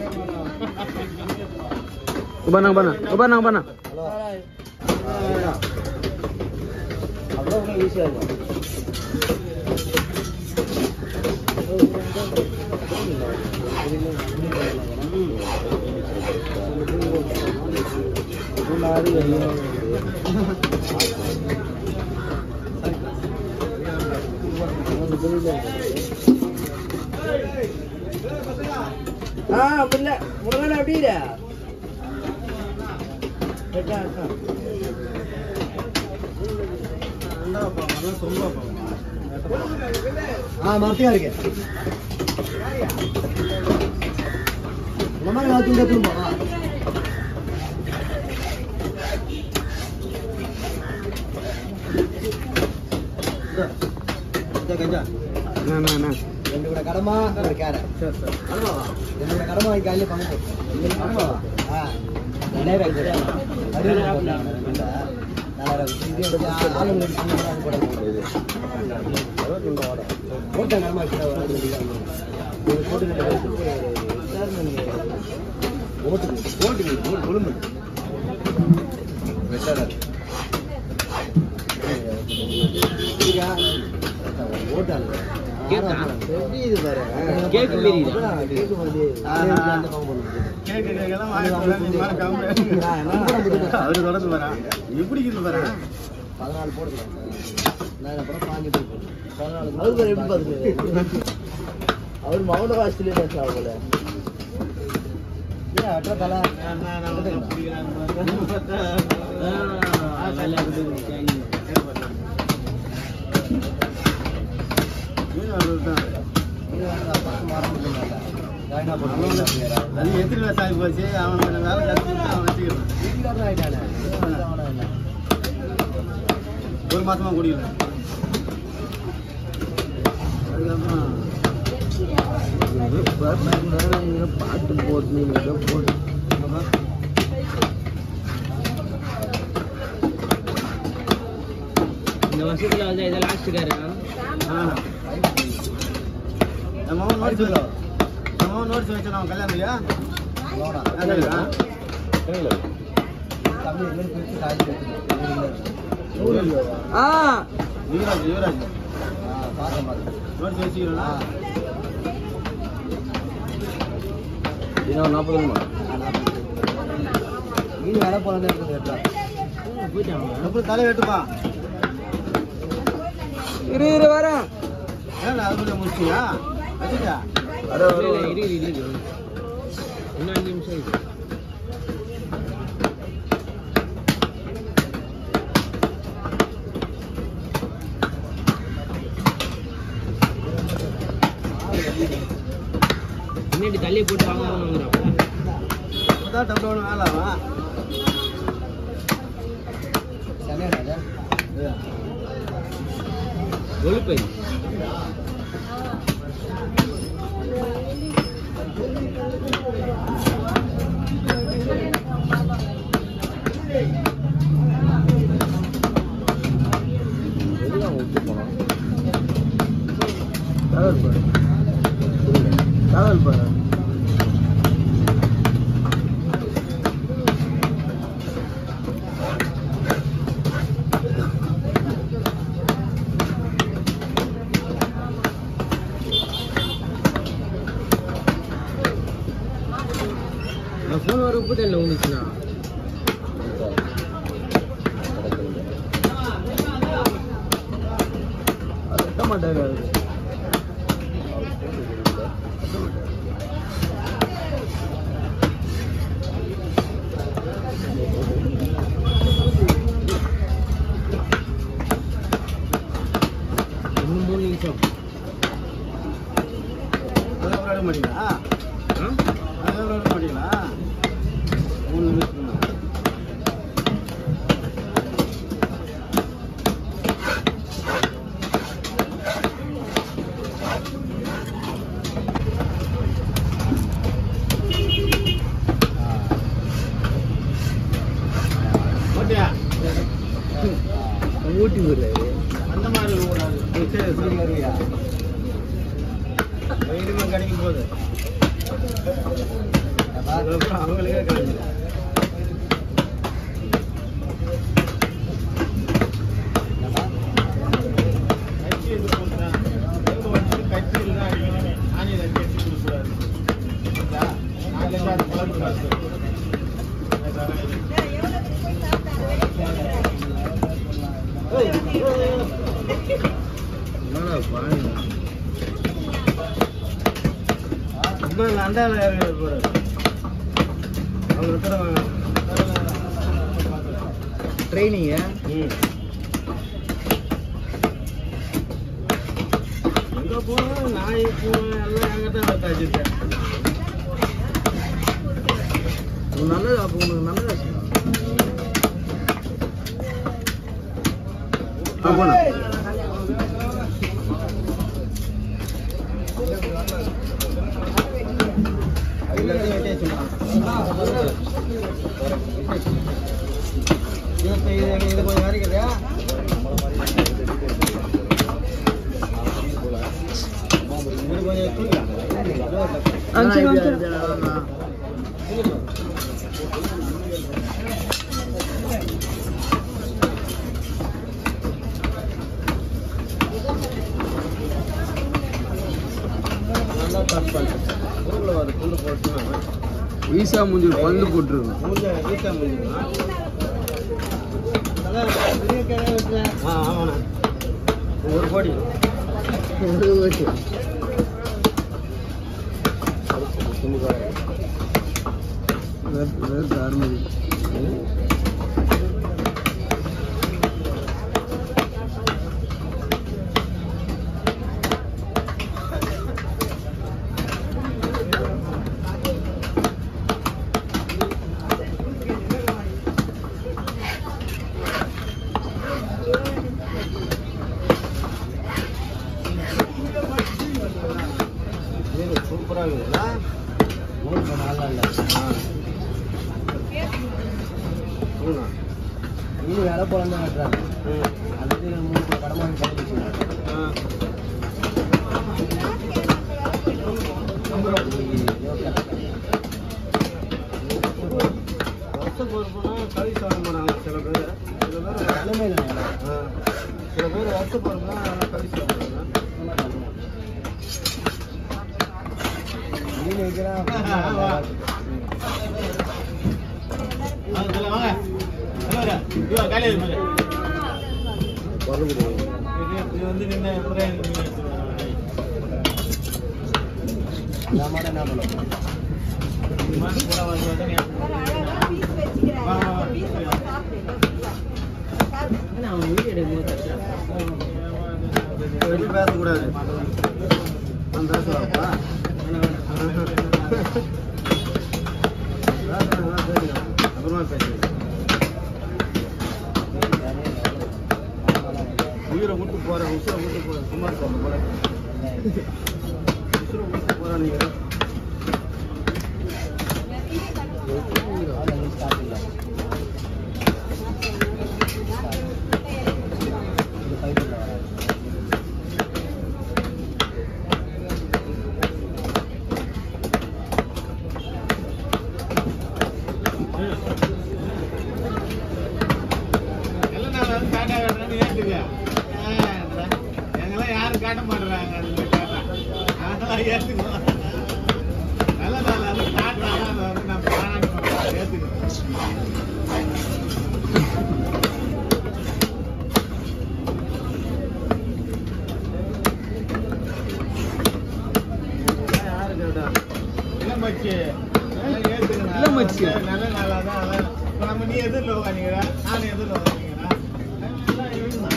Ubah nang bana. Ubah nang bana. அவ்வளோ ஒன்றும் ஈஸியாக இருக்கும் ஆ புரியல முருகன் எப்படி இரு? இருக்கா, இருக்கா. ஆ மரத்தையா இருக்கு இந்த மாதிரி ஏதாச்சும் கற்றுமா Nah, nah, nah. ரெண்டு கூட கடமா ஒரு கேரட் Sure, sure. அனுபவா ரெண்டு கூட கடமா வாங்கி காலையில் பங்கு போட்டு அனுபவா ஆ ரெண்டாயிரம் ஆகுது அறுபது போட்டாங்க ரெண்டா நாலாயிரம் இது வந்து ஆளுங்க அது போட முடியாது போட்ட கடமா வச்சுட்டா ஒரு ஆள் வெளியில வந்துரும். இது போட்டு ரெண்டு பேருக்கு ஓட்டு ஓட்டு ஓட்டு கொழும்பு வெட்டாடா ஓட்டாங்க கேக்கா? எப்படி இது பாரு கேக்கு மாரி இது. கேக்கு மாதிரி ஆஹா. அந்த பக்கம் போடுறது. கேக்கு கேக்கெல்லாம் வாங்கி போடுறாங்க, நீ மேல காம்பு. அவரு தொடர்ந்து வரேன் எப்படி இருக்குது பாரு பதினாலு போட்டுக்கலாம் நான் அப்புறம் பாஞ்சு போய் போடுறேன். பதினாலு அவருக்கு எப்படி பார்த்துட்டு அவர் மௌன வாசத்துலேயே பேசலாம் போல ஏன் அட்ரா தலை அது எத்தனை வருஷம் ஆகி போச்சு அவனோட வேலை கற்றுக்கிட்டு அவன் வச்சுக்கிறான் ஒரு மாசமா குடிக்கல அதுக்கப்புறம் பாட்டு போட்டு போட்டு இந்த வருஷத்துல வந்து இதை லாஸ்ட் காரு ஆ. நம்ம அவன் நோட்ஸ் வச்சோம் நம்ம அவன் நோட்ஸ் வச்சோம் அவன் கல்யாணம் இல்லையா அதான் தம்பி என்ன பிரிச்சு காய்ச்சி ஆ யுவராஜ் யுவராஜ் பார்த்தேன் பார்த்தேன் நோட்ஸ் வச்சுக்கிறோம்னா இன்னும் நாற்பது ரூபா மீன் வேலை போல இருக்குது வெட்டா போயிட்டாங்க அப்புறம் தலை வெட்டுப்பா இரு இரு வரேன் ஏன்னா அதுக்குள்ள முடிச்சியா வச்சுட்டா இரு இரு இரு இரு இன்னும் அஞ்சு நிமிஷம் இருக்கு முன்னாடி தள்ளி போட்டு வாங்கணுங்கிறாங்க அப்பதான் டப்பு ஒன்று வேலை ஆகும் சென்னை கொழுப்பை எதுதான் விட்டு போனோம் தகவல் பாரு தகவல் பாரு ஃபோன் வர உப்பு தண்ணியில் விழுந்துச்சுண்ணா அது எட்ட மாட்டாரு அவரு இன்னும் மூணு நிமிஷம் அதுக்கப்புறம் எடுக்க மாட்டீங்களா ஆ அதுக்கப்புறம் எடுக்க மாட்டீங்களா மூணு நிமிஷம் தான். அதுக்கப்புறம் அவங்களுக்கே காணும் கட்சி இது போட்டுதான் எங்க வந்து கட்சியில் தான் அடிக்கணும் ஆணையில கட்சி கொடுக்கூடாது நாளைக்கு அது குழம்பு என்னடா பாணி ரொம்ப அண்டாவில் இறங்க போறாரு அவங்க இருக்கிற ட்ரைனிங்க எங்க போனாலும் நாய் பூனை எல்லாம் என்கிட்ட தான் வச்சிருக்கேன் நல்லது அப்போ உங்களுக்கு நல்லதா செய்யலாம் போனா எல்லாத்தையும் வெட்டி வச்சுருக்கான் இது கொஞ்சம் வரைக்குதா இது கொஞ்சம் தூக்கலாம் நல்லா கட் பண்ணிட்டு ஊருக்குள்ள வர துண்டு போட்டுனா வீசா மூஞ்சி பந்து போட்டுருங்க மூஞ்ச வீட்டா முடியுமா ஆ ஆமாண்ணா ஒரு கோடி இது சூப்பராக இருக்குதுல்ல ஆ சொல்லுண்ணா மீன் வேலை போலாம் தான் கட்டுறாங்க ம் அதுக்கு மூணு கடை வாங்கி கட்டி ஆ வருஷ பொறுப்புனா கறி சாப்பிட மாட்டாங்க சில பேர் சில பேர் நிலைமை இல்லை ஆ. சில பேர் வருஷ பொறுப்புனா நல்லா கறி சாப்பிடுவாங்க மீன் வைக்கிறான் இது வந்து நின்று நான் மட்டும் என்ன பண்ணுவோம் அவன் வீடு எடுக்கும்போது கத்துறான் வெளியே பேசக்கூடாது நான் பேசுவாப்பா அப்புறமா பேசுறேன் உயிரை விட்டு போறேன் உசுரை விட்டு போறேன் குமார் சார் போல உசுரை விட்டு போறேன் நீங்க எல்லாம் நான் வந்து டாட்டா காட்டுறேன்னு ஏத்துக்க. ஆ, எங்கெல்லாம் யாரும் காட்ட மாட்டேறாங்க அதுல டாட்டா. அதெல்லாம் ஏத்துக்குவோம். நல்ல நாள் அது டாட்டா அதை வந்து நான் பாராட்ட மாட்டேன். ஏத்துக்குவேன். இதெல்லாம் யாரு கேட்டா? இளமச்சி. அதெல்லாம் ஏத்துக்கணும். இளமச்சி. நல்ல நாளா தான் அதான். இப்ப நம்ம நீ எதிரில் உட்காந்துக்கிற நான் எதிரில் உட்காந்துக்கிறேன் எல்லாம் இவன்தான்.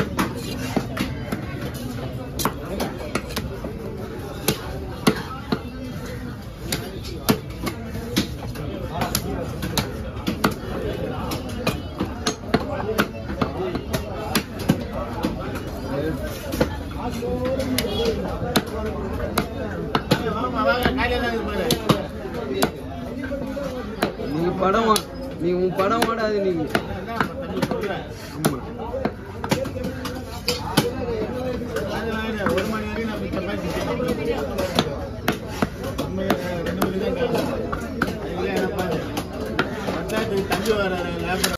வாங்க, வாங்க, காலையில தான் இது பாரு. நீங்க படம் வா- நீ உன் படம் ஓடாது நீங்க அதான் தம்பி சொல்றேன். ஆமா அதெல்லாம் இல்லை. ஒரு மணி வரைக்கும் நம்ம சப்பாத்தி சாப்பிடுவோம். நம்ம ரெண்டு மணி தான் கிளம்புவோம். தம்பி வர லேபர்